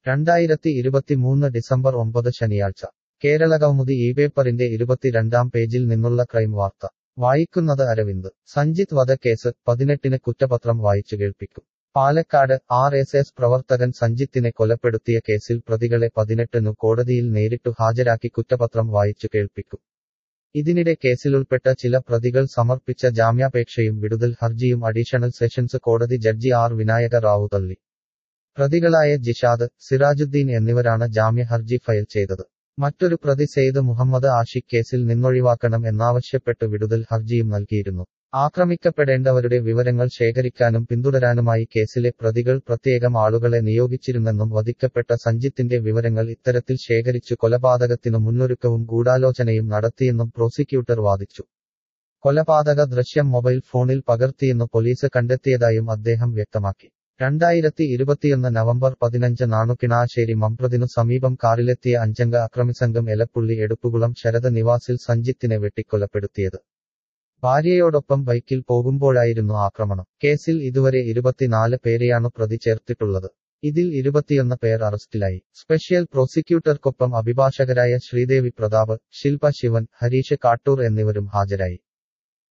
രണ്ടായിരത്തി ഇരുപത്തിമൂന്ന് ഡിസംബർ ഒമ്പത് ശനിയാഴ്ച കേരളകൗമുദി ഈ പേപ്പറിന്റെ ഇരുപത്തിരണ്ടാം പേജിൽ നിന്നുള്ള ക്രൈം വാർത്ത വായിക്കുന്നത് അരവിന്ദ് സഞ്ജിത്ത് വധക്കേസ് പതിനെട്ടിന് കുറ്റപത്രം വായിച്ചു കേൾപ്പിക്കും പാലക്കാട് ആർ എസ് എസ് പ്രവർത്തകൻ സഞ്ജിത്തിനെ കൊലപ്പെടുത്തിയ കേസിൽ പ്രതികളെ പതിനെട്ടിനു കോടതിയിൽ നേരിട്ടു ഹാജരാക്കി കുറ്റപത്രം വായിച്ചു കേൾപ്പിക്കും ഇതിനിടെ കേസിലുൾപ്പെട്ട ചില പ്രതികൾ സമർപ്പിച്ച ജാമ്യാപേക്ഷയും വിടുതൽ ഹർജിയും അഡീഷണൽ സെഷൻസ് കോടതി ജഡ്ജി ആർ വിനായക റാവു തള്ളി പ്രതികളായ ജിഷാദ് സിറാജുദ്ദീൻ എന്നിവരാണ് ജാമ്യ ഹർജി ഫയൽ ചെയ്തത് മറ്റൊരു പ്രതി സെയ്ദ് മുഹമ്മദ് ആഷിഖ് കേസിൽ നിന്നൊഴിവാക്കണം എന്നാവശ്യപ്പെട്ട് വിടുതൽ ഹർജിയും നൽകിയിരുന്നു ആക്രമിക്കപ്പെടേണ്ടവരുടെ വിവരങ്ങൾ ശേഖരിക്കാനും പിന്തുടരാനുമായി കേസിലെ പ്രതികൾ പ്രത്യേകം ആളുകളെ നിയോഗിച്ചിരുന്നെന്നും വധിക്കപ്പെട്ട സഞ്ജിത്തിന്റെ വിവരങ്ങൾ ഇത്തരത്തിൽ ശേഖരിച്ചു കൊലപാതകത്തിനു മുന്നൊരുക്കവും ഗൂഢാലോചനയും നടത്തിയെന്നും പ്രോസിക്യൂട്ടർ വാദിച്ചു കൊലപാതക ദൃശ്യം മൊബൈൽ ഫോണിൽ പകർത്തിയെന്ന് പോലീസ് കണ്ടെത്തിയതായും അദ്ദേഹം വ്യക്തമാക്കി രണ്ടായിരത്തി ഇരുപത്തിയൊന്ന് നവംബർ പതിനഞ്ച് നാണുകിണാശ്ശേരി മമ്പ്രതിനു സമീപം കാറിലെത്തിയ അഞ്ചംഗ അക്രമിസംഘം എലപ്പുള്ളി എടുപ്പുകുളം ശരദ നിവാസിൽ സഞ്ജിത്തിനെ വെട്ടിക്കൊലപ്പെടുത്തിയത് ഭാര്യയോടൊപ്പം ബൈക്കിൽ പോകുമ്പോഴായിരുന്നു ആക്രമണം കേസിൽ ഇതുവരെ ഇരുപത്തിനാല് പേരെയാണ് പ്രതി ചേർത്തിട്ടുള്ളത് ഇതിൽ ഇരുപത്തിയൊന്ന് പേർ അറസ്റ്റിലായി സ്പെഷ്യൽ പ്രോസിക്യൂട്ടർക്കൊപ്പം അഭിഭാഷകരായ ശ്രീദേവി പ്രതാപ് ശിൽപ ശിവൻ ഹരീഷ് കാട്ടൂർ എന്നിവരും ഹാജരായി